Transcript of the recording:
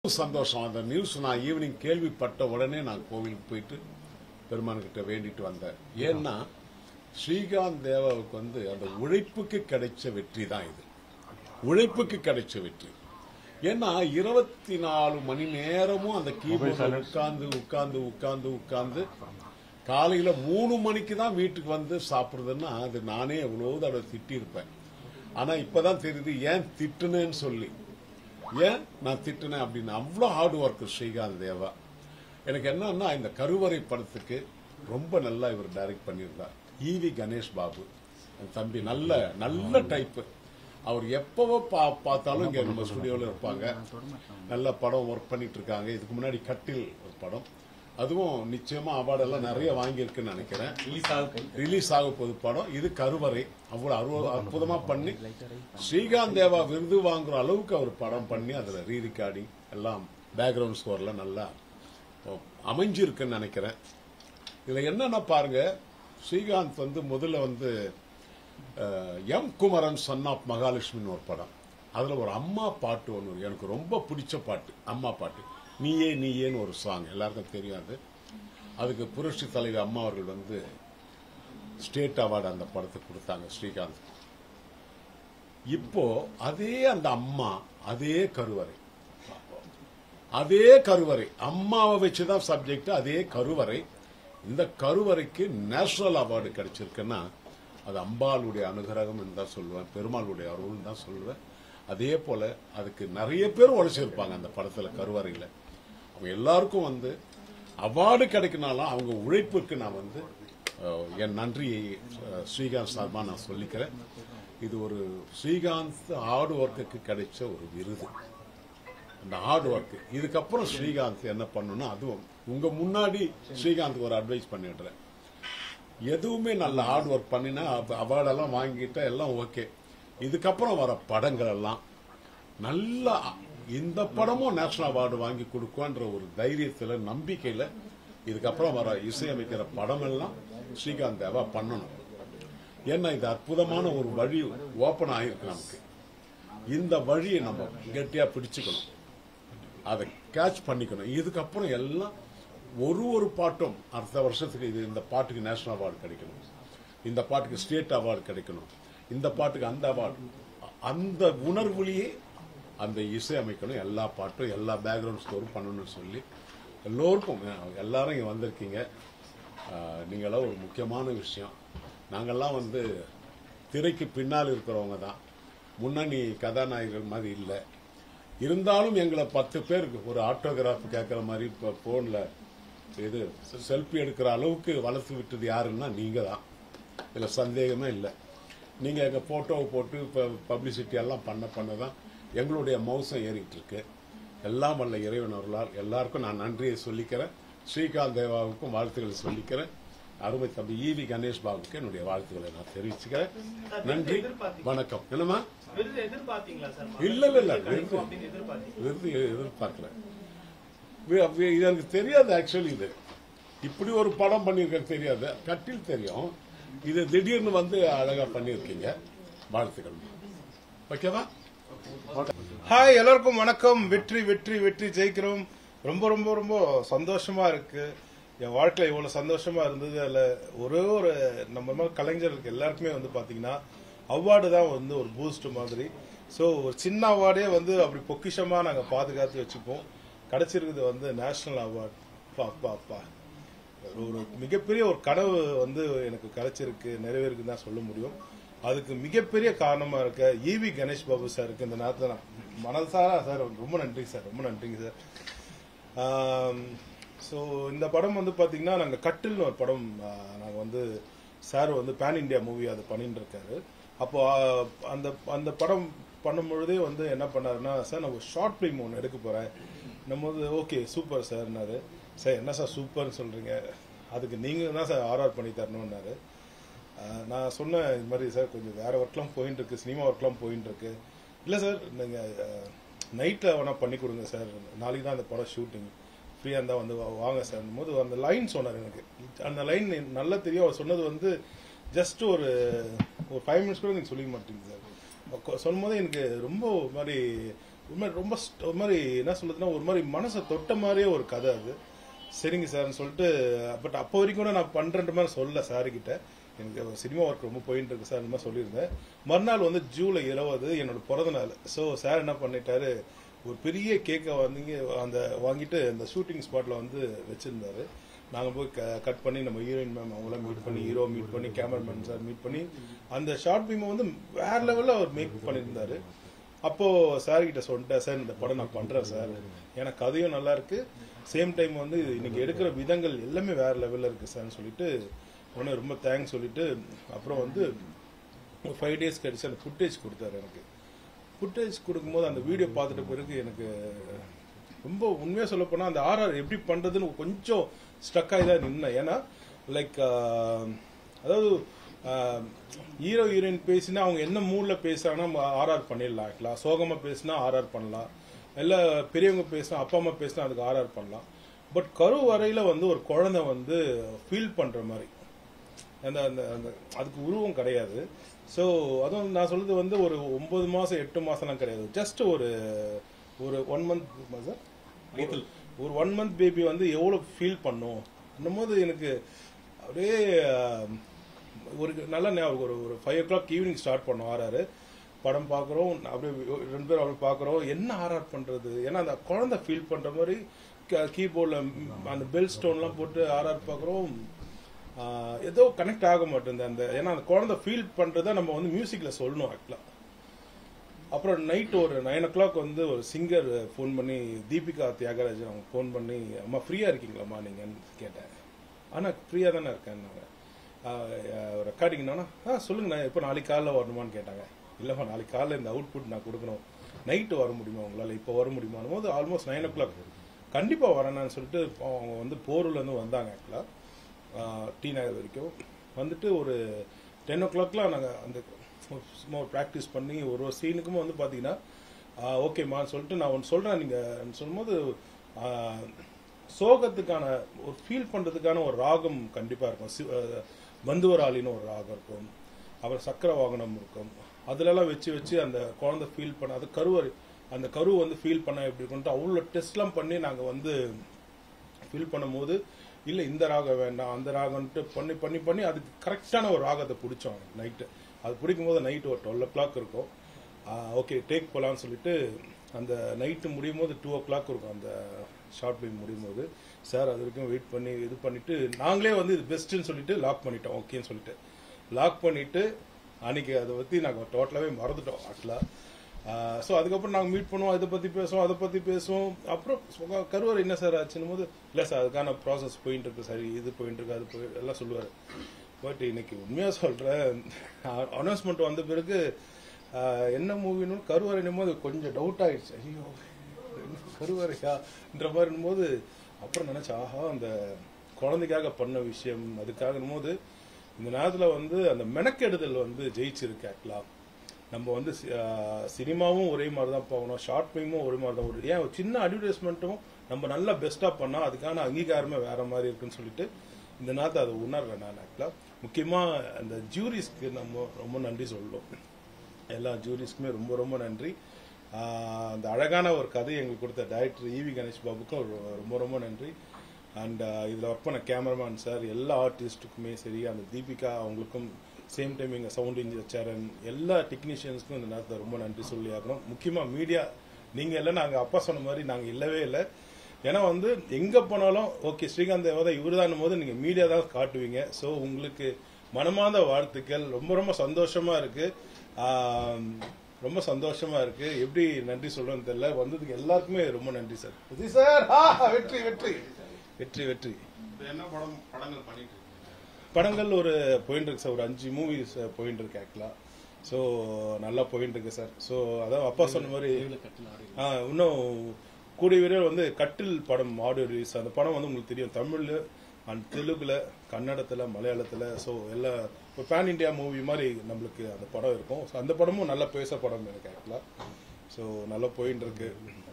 சந்தோஷம் அந்த நியூஸ் நான் ஈவினிங் கேள்விப்பட்ட உடனே நான் கோவிலுக்கு போயிட்டு பெருமான்கிட்ட வேண்டிட்டு வந்தேன் ஏன்னா ஸ்ரீகாந்த் தேவாவுக்கு வந்து அந்த உழைப்புக்கு கிடைச்ச வெற்றி தான் இது உழைப்புக்கு கிடைச்ச வெற்றி ஏன்னா இருபத்தி நாலு மணி நேரமும் அந்த கீபோர்ட்ல உட்கார்ந்து உட்கார்ந்து உட்கார்ந்து உட்கார்ந்து காலையில மூணு மணிக்கு தான் வீட்டுக்கு வந்து சாப்பிடுறதுன்னா அது நானே எவ்வளவு தடவை திட்டியிருப்பேன் ஆனா இப்பதான் தெரியுது ஏன் திட்டுனேன்னு சொல்லி ஏன் நான் திட்டுனேன் அப்படின்னு அவ்வளோ ஹார்ட் ஒர்க் ஸ்ரீகாந்த் தேவா எனக்கு என்னன்னா இந்த கருவறை படத்துக்கு ரொம்ப நல்லா இவர் டைரக்ட் பண்ணியிருந்தார் ஈவி கணேஷ் பாபு என் தம்பி நல்ல நல்ல டைப்பு அவர் எப்பவோ பா பார்த்தாலும் இங்க நம்ம ஸ்டுடியோவில் இருப்பாங்க நல்ல படம் ஒர்க் பண்ணிட்டு இருக்காங்க இதுக்கு முன்னாடி கட்டில் ஒரு படம் அதுவும் நிச்சயமா அவார்டெல்லாம் நிறைய வாங்கியிருக்குன்னு நினைக்கிறேன் ரிலீஸ் ஆக போகுது படம் இது கருவறை அவ்வளவு அருவ- அற்புதமா பண்ணி ஸ்ரீகாந்த் தேவா விருது வாங்குற அளவுக்கு அவர் படம் பண்ணி அதுல ரீ ரெக்கார்டிங் எல்லாம் பேக்ரவுண்ட் ஸ்கோர்ல நல்லா அமைஞ்சிருக்குன்னு நினைக்கிறேன் இதுல என்னன்னா பாருங்க ஸ்ரீகாந்த் வந்து முதல்ல வந்து அஹ், எம் குமரன் சன் ஆஃப் மகாலட்சுமின்னு ஒரு படம் அதுல ஒரு அம்மா பாட்டு ஒன்று எனக்கு ரொம்ப பிடிச்ச பாட்டு அம்மா பாட்டு நீயே நீயேன்னு ஒரு சாங் எல்லாருக்கும் தெரியும் அது அதுக்கு புரட்சி தலைவி அம்மா அவர்கள் வந்து ஸ்டேட் அவார்டு அந்த படத்துக்கு கொடுத்தாங்க ஸ்ரீகாந்த் இப்போ அதே அந்த அம்மா அதே கருவறை அதே கருவறை அம்மாவை வச்சுதான் சப்ஜெக்ட் அதே கருவறை இந்த கருவறைக்கு நேஷனல் அவார்டு கிடைச்சிருக்குன்னா அது அம்பாளுடைய அனுகிரகம் தான் சொல்லுவேன் பெருமாளுடைய அருள் தான் சொல்லுவேன் அதே போல அதுக்கு நிறைய பேர் உழைச்சிருப்பாங்க அந்த படத்துல கருவறையில அவங்க எல்லாருக்கும் வந்து அவார்டு கிடைக்கினாலும் அவங்க உழைப்புக்கு நான் வந்து அஹ், என் நன்றியை அஹ், ஸ்ரீகாந்த் சார்பா நான் சொல்லிக்கிறேன் இது ஒரு ஸ்ரீகாந்த் ஹார்ட் ஒர்க்குக்கு கிடைச்ச ஒரு விருது அந்த ஹார்ட் ஒர்க் இதுக்கப்புறம் ஸ்ரீகாந்த் என்ன பண்ணணும்னா அதுவும் உங்க முன்னாடி ஸ்ரீகாந்த் ஒரு அட்வைஸ் பண்ணிடுறேன் எதுவுமே நல்ல ஹார்ட் ஒர்க் பண்ணினா அவார்டெல்லாம் வாங்கிட்டா எல்லாம் ஓகே இதுக்கப்புறம் வர படங்கள் எல்லாம் நல்லா இந்த படமும் நேஷனல் அவார்டு வாங்கி கொடுக்கும்ன்ற ஒரு தைரியத்துல நம்பிக்கையில இதுக்கப்புறம் வர இசையமைக்கிற படம் எல்லாம் ஸ்ரீகாந்த் தேவா பண்ணணும் ஏன்னா இது அற்புதமான ஒரு வழி ஓபன் ஆயிருக்கு நமக்கு இந்த வழியை நம்ம கெட்டியா பிடிச்சுக்கணும் அதை கேட்ச் பண்ணிக்கணும் இதுக்கப்புறம் எல்லாம் ஒரு ஒரு பாட்டும் அடுத்த வருஷத்துக்கு இது இந்த பாட்டுக்கு நேஷனல் அவார்டு கிடைக்கணும் இந்த பாட்டுக்கு ஸ்டேட் அவார்டு கிடைக்கணும் இந்த பாட்டுக்கு அந்த அவார்டு அந்த உணர்வுலயே அந்த இசை அமைக்கணும் எல்லா பாட்டும் எல்லா பேக்ரவுண்ட் ஸ்கோரும் பண்ணணும்னு சொல்லி எல்லோருக்கும் அஹ், எல்லாரும் இங்க வந்திருக்கீங்க அஹ், நீங்களாம் ஒரு முக்கியமான விஷயம் நாங்கெல்லாம் வந்து திரைக்கு பின்னால் இருக்கிறவங்க தான் முன்னணி கதாநாயகர்கள் மாதிரி இல்லை இருந்தாலும் எங்களை பத்து பேர் ஒரு ஆட்டோகிராஃப் கேட்குற மாதிரி இப்போ ஃபோனில் இது செல்ஃபி எடுக்கிற அளவுக்கு வளர்த்து விட்டது யாருன்னா நீங்க தான் இதில் சந்தேகமே இல்லை நீங்கள் எங்கள் ஃபோட்டோவை போட்டு இப்போ பப்ளிசிட்டி எல்லாம் பண்ண பண்ண தான் எங்களுடைய மவுசம் ஏறிட்டு இருக்கு எல்லாம் வல்ல இறைவன் அருளால் எல்லாருக்கும் நான் நன்றியை சொல்லிக்கிறேன் ஸ்ரீகாந்த் தேவாவுக்கும் வாழ்த்துக்களை சொல்லிக்கிறேன் அருமை தம்பி ஈவி கணேஷ் பாபுக்கு என்னுடைய வாழ்த்துக்களை நான் தெரிவிச்சுக்கிறேன் நன்றி வணக்கம் என்னம்மா விருது எதிர்பார்த்தீங்களா சார் இல்ல, இல்ல, இல்ல. கிடைக்கும் அப்படின்னு எதிர்பார்த்தீங்க விருது எதிர்பார்க்கிறேன் வி- வி- இது எனக்கு தெரியாது ஆக்சுவலி இது இப்படி ஒரு படம் பண்ணியிருக்க தெரியாது கட்டில் தெரியும் இது திடீர்னு வந்து அழகா பண்ணியிருக்கீங்க வாழ்த்துக்கள் ஓகேவா ஹாய் எல்லாருக்கும் வணக்கம் வெற்றி வெற்றி வெற்றி ஜெயிக்கிறோம் ரொம்ப ரொம்ப ரொம்ப சந்தோஷமா இருக்கு என் வாழ்க்கையில இவ்வளவு சந்தோஷமா இருந்தது அதுல ஒரே ஒரு நம்ம மாதிரி கலைஞர்களுக்கு எல்லாருக்குமே வந்து பாத்தீங்கன்னா அவார்டு தான் வந்து ஒரு பூஸ்ட் மாதிரி ஸோ ஒரு சின்ன அவார்டே வந்து அப்படி பொக்கிஷமா நாங்க பாதுகாத்து வச்சுப்போம் கிடைச்சிருக்குது வந்து நேஷனல் அவார்டு பா பா பா ஒரு- ஒரு மிகப்பெரிய ஒரு கனவு வந்து எனக்கு கிடைச்சிருக்கு நிறைவேறுக்குன்னு தான் சொல்ல முடியும் அதுக்கு மிகப்பெரிய காரணமா இருக்க ஈவி கணேஷ் பாபு சாருக்கு இந்த நேரத்தில் நான் மனசாரா சார் ரொம்ப நன்றி சார் ரொம்ப நன்றிங்க சார் ஸோ இந்த படம் வந்து பாத்தீங்கன்னா நாங்கள் கட்டில்னு ஒரு படம் நாங்கள் வந்து சார் வந்து பேன் இந்தியா மூவி அது பண்ணிட்டு இருக்காரு அப்போ ஆஹ், அந்த அந்த படம் பண்ணும்பொழுதே வந்து என்ன பண்ணாருன்னா சார் நான் ஒரு ஷார்ட் ஃபிலிம் ஒன்று எடுக்க போறேன் நம்ம வந்து ஓகே சூப்பர் சார்னாரு சார் என்ன சார் சூப்பர்னு சொல்றீங்க அதுக்கு நீங்க தான் சார் ஆர்ஆர் பண்ணி தரணும்னாரு ஆஹ், நான் சொன்னேன் இது மாதிரி சார் கொஞ்சம் வேற ஒர்க்லாம் போயிட்டு இருக்கு சினிமா ஒர்க்லாம் போயிட்டு இருக்கு இல்லை சார் நீங்க நைட்டில் வேணா பண்ணி கொடுங்க சார் நாளைக்கு தான் அந்த படம் ஷூட்டிங் ஃப்ரீயாக இருந்தால் வந்து வா- வாங்க சார் போது அந்த லைன் சொன்னார் எனக்கு அந்த லைன் நல்லா தெரியும் அவர் சொன்னது வந்து ஜஸ்ட் ஒரு ஒரு ஃபைவ் மினிட்ஸ் கூட நீங்கள் சொல்லிக்க மாட்டீங்க சார் சொல்லும் போது எனக்கு ரொம்ப ஒரு மாதிரி ஒரு மாதிரி ரொம்ப st- ஒரு மாதிரி என்ன சொல்றதுன்னா ஒரு மாதிரி மனசை தொட்ட மாதிரியே ஒரு கதை அது சரிங்க சார்னு சொல்லிட்டு பட் அப்போ வரைக்கும் கூட நான் பண்றேன்ற மாதிரி சொல்லல சார் கிட்ட எனக்கு சினிமா ஒர்க் ரொம்ப போயிட்டு இருக்கு சார் இந்த மாதிரி சொல்லியிருந்தேன் மறுநாள் வந்து ஜூலை இருபது என்னோட பிறந்த நாள் ஸோ சார் என்ன பண்ணிட்டாரு ஒரு பெரிய கேக்கை வந்து அந்த வாங்கிட்டு அந்த ஷூட்டிங் ஸ்பாட்ல வந்து வச்சிருந்தாரு நாங்க போய் கட் பண்ணி நம்ம ஹீரோயின் மேம் அவங்களாம் மீட் பண்ணி ஹீரோ மீட் பண்ணி கேமராமேன் சார் மீட் பண்ணி அந்த ஷார்ட் ஃபிலிமை வந்து வேற லெவல்ல அவர் மேக் பண்ணியிருந்தாரு அப்போ சார் கிட்ட சொல்லிட்டேன் சார் இந்த படம் நான் பண்றேன் சார் ஏன்னா கதையும் நல்லா இருக்கு சேம் டைம் வந்து இன்னைக்கு எடுக்கிற விதங்கள் எல்லாமே வேற லெவல்ல இருக்கு சார்னு சொல்லிட்டு உடனே ரொம்ப தேங்க்ஸ் சொல்லிட்டு அப்புறம் வந்து ஒரு ஃபைவ் டேஸ் கழிச்சு அந்த ஃபுட்டேஜ் கொடுத்தாரு எனக்கு ஃபுட்டேஜ் கொடுக்கும்போது அந்த வீடியோ பார்த்துட்ட பிறகு எனக்கு ரொம்ப உண்மையாக சொல்ல போனால் அந்த ஆர்ஆர் எப்படி பண்ணுறதுன்னு கொஞ்சம் ஸ்ட்ரக் ஆகி தான் நின்னேன் ஏன்னா லைக் அதாவது ஹீரோ ஹீரோயின் பேசினா அவங்க என்ன மூடில் பேசுறாங்கன்னா ஆர்ஆர் பண்ணிடலாம் ஆக்சுவலாக சோகமாக பேசினா ஆர்ஆர் பண்ணலாம் இல்லை பெரியவங்க பேசினா அப்பா அம்மா பேசினா அதுக்கு ஆர்ஆர் பண்ணலாம் பட் கரு வரையில வந்து ஒரு குழந்தை வந்து ஃபீல் பண்ணுற மாதிரி அந்த அந்த அந்த அதுக்கு உருவம் கிடையாது ஸோ அதுவும் நான் சொல்றது வந்து ஒரு ஒன்பது மாசம் எட்டு மாசம்லாம் கிடையாது ஜஸ்ட் ஒரு ஒரு ஒன் மந்த் சார் ஒரு ஒன் மந்த் பேபி வந்து எவ்வளோ ஃபீல் பண்ணும் என்னும் போது எனக்கு அப்படியே ஆஹ், ஒரு நல்ல ஞாபகம் ஒரு ஒரு five o'clock evening start பண்ணோம் ஆர்ஆர் படம் பார்க்குறோம் அப்படியே ரெண்டு பேரும் அப்படியே பார்க்குறோம் என்ன ஆர்ஆர் பண்ணுறது ஏன்னா அந்த குழந்தை ஃபீல் பண்ணுற மாதிரி கீபோர்டில் அந்த பெல் ஸ்டோன்லாம் போட்டு ஆர்ஆர் பார்க்குறோம் ஆஹ் ஏதோ கனெக்ட் ஆக மாட்டேங்குது அந்த ஏன்னா அந்த குழந்தை ஃபீல் பண்றத நம்ம வந்து மியூசிக்ல சொல்லணும் ஆக்சுவலா அப்புறம் நைட் ஒரு நைன் ஓ கிளாக் வந்து ஒரு சிங்கர் ஃபோன் பண்ணி தீபிகா தியாகராஜன் அவங்க ஃபோன் பண்ணி அம்மா ஃப்ரீயா இருக்கீங்களாம்மா நீங்கன்னு கேட்டேன் ஆனா ஃப்ரீயா தானே இருக்கேன் ரெக்கார்டிங்னா ஆ சொல்லுங்க நான் இப்போ நாளைக்கு காலைல வரணுமான்னு கேட்டாங்க இல்லம்மா நாளைக்கு காலைல இந்த அவுட்புட் நான் கொடுக்கணும் நைட்டு வர முடியுமா உங்களால இப்போ வர முடியுமா போது ஆல்மோஸ்ட் நைன் ஓ கிளாக் கண்டிப்பா வரேன்னு சொல்லிட்டு அவங்க வந்து போரூர்ல இருந்து வந்தாங்க ஆக்சுவலா டி நகர் வரைக்கும் வந்துட்டு ஒரு டென் ஓ கிளாக்லாம் நாங்கள் அந்த சும்மா ப்ராக்டிஸ் பண்ணி ஒரு ஒரு சீனுக்கும் வந்து பார்த்தீங்கன்னா ஓகேம்மா சொல்லிட்டு நான் ஒன்று சொல்கிறேன் நீங்கள் சொல்லும்போது ஆ, சோகத்துக்கான ஒரு ஃபீல் பண்ணுறதுக்கான ஒரு ராகம் கண்டிப்பாக இருக்கும் சி- ஆ, பந்துவராளின்னு ஒரு ராகம் இருக்கும் அப்புறம் சக்கர வாகனம் இருக்கும் அதுலலாம் வச்சு வச்சு அந்த குழந்தை ஃபீல் பண்ண அது கருவறை அந்த கரு வந்து ஃபீல் பண்ண எப்படி இருக்குன்ட்டு அவ்வளோ டெஸ்ட்லாம் பண்ணி நாங்கள் வந்து ஃபில் பண்ணும்போது இல்ல இந்த ராகம் வேண்டாம் அந்த ராகம்ட்டு பண்ணி பண்ணி பண்ணி அதுக்கு கரெக்டான ஒரு ராகத்தை பிடிச்சோம் நைட்டு அது பிடிக்கும் போது நைட்டு ஒரு டுவெல் ஓ கிளாக் இருக்கும் ஓகே டேக் போலான்னு சொல்லிட்டு அந்த நைட்டு முடியும் போது டூ ஓ கிளாக் இருக்கும் அந்த ஷார்ட் ஃபிலிம் முடியும் போது சார் அது வரைக்கும் வெயிட் பண்ணி இது பண்ணிட்டு நாங்களே வந்து இது பெஸ்ட்டுன்னு சொல்லிட்டு லாக் பண்ணிட்டோம் ஓகேன்னு சொல்லிட்டு லாக் பண்ணிட்டு அன்னைக்கு அதை பத்தி நாங்கள் டோட்டலாகவே மறந்துட்டோம் ஆக்சுவலாக ஸோ அதுக்கப்புறம் நாங்கள் மீட் பண்ணுவோம் இதை பற்றி பேசுவோம் அதை பற்றி பேசுவோம் அப்புறம் சுக- கருவறை என்ன சார் ஆச்சுன்னு போது இல்லை சார் அதுக்கான ப்ராசஸ் போயிட்டு இருக்கு சரி இது போயிட்டு இருக்கு அது போய் எல்லாம் சொல்லுவார் பட் இன்னைக்கு உண்மையாக சொல்கிறேன் அனௌன்ஸ்மெண்ட் வந்த பிறகு ஆஹ், என்ன மூவின்னு கருவறை போது கொஞ்சம் டவுட் ஆயிடுச்சு ஐயோ என்ன கருவறையான்ற மாதிரி போது அப்புறம் நினைச்சேன் ஆஹா அந்த குழந்தைக்காக பண்ண விஷயம் அதுக்காக போது இந்த நேரத்தில் வந்து அந்த மெனக்கெடுதல் வந்து ஜெயிச்சிருக்கு ஆக்சுவலா நம்ம வந்து சி- ஆஹ் சினிமாவும் ஒரே மாதிரி தான் போகணும் ஷார்ட் ஃபிலிமும் ஒரே மாதிரி தான் ஒரு ஏன் ஒரு சின்ன அட்வர்டைஸ்மெண்ட்டும் நம்ம நல்லா பெஸ்ட்டாக பண்ணால் அதுக்கான அங்கீகாரமே வேற மாதிரி இருக்குன்னு சொல்லிட்டு இந்த நேரத்தை அதை உணர்றேன் நான் ஆக்சுவலாக முக்கியமாக அந்த ஜூரிஸ்க்கு நம்ம ரொம்ப நன்றி சொல்லணும் எல்லா ஜூரிஸ்க்குமே ரொம்ப ரொம்ப நன்றி ஆஹ் அந்த அழகான ஒரு கதை எங்களுக்கு கொடுத்த டைரக்டர் ஈவி கணேஷ் பாபுக்கும் ஒரு- ரொம்ப ரொம்ப நன்றி அண்ட் இதில் ஒர்க் பண்ண கேமராமேன் சார் எல்லா ஆர்டிஸ்ட்டுக்குமே சரி அந்த தீபிகா அவங்களுக்கும் சேம் டைம் எங்கள் சவுண்ட் இன்ஜினியர் சேரன் எல்லா டெக்னீஷியன்ஸ்க்கும் இந்த நேரத்தை ரொம்ப நன்றி சொல்லி ஆகணும் முக்கியமாக மீடியா நீங்கள் இல்லை நாங்கள் அப்பா சொன்ன மாதிரி நாங்கள் இல்லவே இல்லை ஏன்னா வந்து எங்கே போனாலும் ஓகே ஸ்ரீகாந்த் தேவதா இவர் போது நீங்கள் மீடியா தான் காட்டுவீங்க ஸோ உங்களுக்கு மனமார்ந்த வாழ்த்துக்கள் ரொம்ப ரொம்ப சந்தோஷமா இருக்கு ஆம், ரொம்ப சந்தோஷமா இருக்கு எப்படி நன்றி சொல்றேன்னு தெரியல வந்ததுக்கு எல்லாருக்குமே ரொம்ப நன்றி சார் விஜய் சார் ஆ, வெற்றி வெற்றி வெற்றி வெற்றி இப்ப என்ன படம் படங்கள் பண்ணிட்டு இருக்கீங்க படங்கள் ஒரு போயிட்டு இருக்கு சார் ஒரு அஞ்சு மூவிஸ் போயிட்டு இருக்கு ஆக்சுவலா ஸோ நல்லா போயிட்டு இருக்கு சார் ஸோ அதான் அப்பா சொன்ன மாதிரி ஆ, இன்னும் கூடிய விரைவில் வந்து கட்டில் படம் ஆடியோ ரிலீஸ் அந்த படம் வந்து உங்களுக்கு தெரியும் தமிழ்ல அண்ட் தெலுங்குல கன்னடத்துல மலையாளத்துல ஸோ எல்லா இப்போ பேன் இண்டியா மூவி மாதிரி நம்மளுக்கு அந்த படம் இருக்கும் ஸோ அந்த படமும் நல்லா பேச படம் எனக்கு ஆக்சுவலாக ஸோ நல்லா போயிட்டு இருக்கு